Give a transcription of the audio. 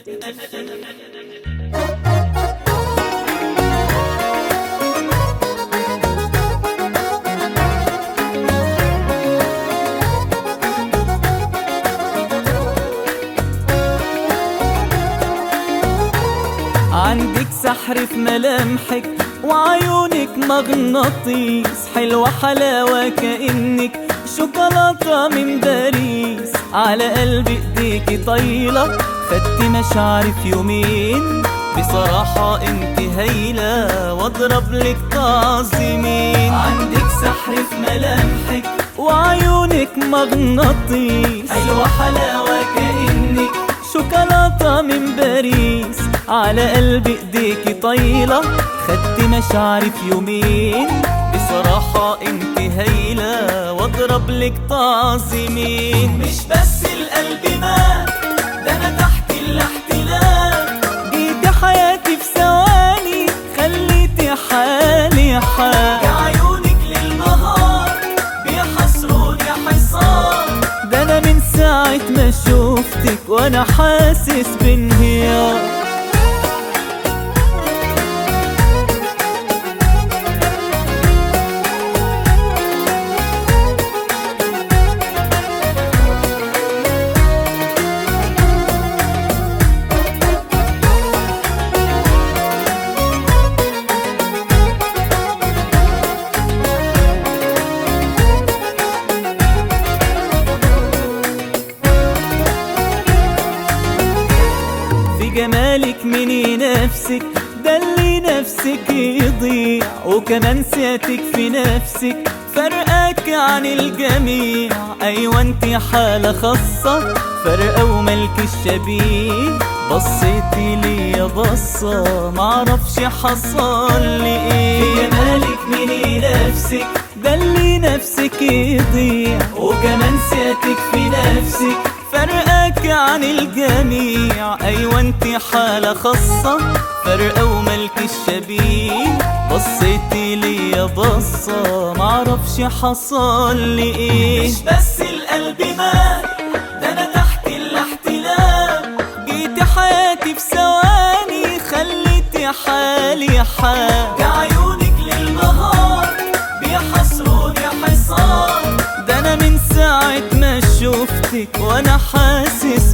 عندك سحر في ملامحك وعيونك مغناطيس حلوة حلاوة كأنك شوكولاتة من باريس على قلب ايديكي طايلة خدت مشاعري في يومين بصراحة انت هايلة واضرب لك تعظيمين عندك سحر في ملامحك وعيونك مغناطيس حلوة حلاوة كأنك شوكولاتة من باريس على قلب ايديكي طايلة خدت مشاعري في يومين بصراحة انت هايلة واضرب لك تعظيمين مش بس القلب مات ده انا تحت الاحتلال جيتي حياتي في ثواني خليتي حالي حال يا عيونك للنهار بيحصروني حصان ده انا من ساعة ما شوفتك وانا حاسس بانهيار في جمالك مني نفسك دلي نفسك يضيع وكمان سياتك في نفسك فرقك عن الجميع ايوه انت حالة خاصة فرقة وملك الشبيه بصيتي لي بصة معرفش حصل لي ايه في جمالك مني نفسك دلي نفسك يضيع وكمان سياتك في نفسك فرقك عن الجميع ايوه انت حالة خاصة فرقة وملك الشبيه بصيتي لي بصة معرفش حصل لي ايه مش بس القلب مات ده انا تحت الاحتلال جيتي حياتي في ثواني خليتي حالي حال يا عيونك للنهار بيحصروني حصان ده انا من ساعة ما شفتك وانا حاسس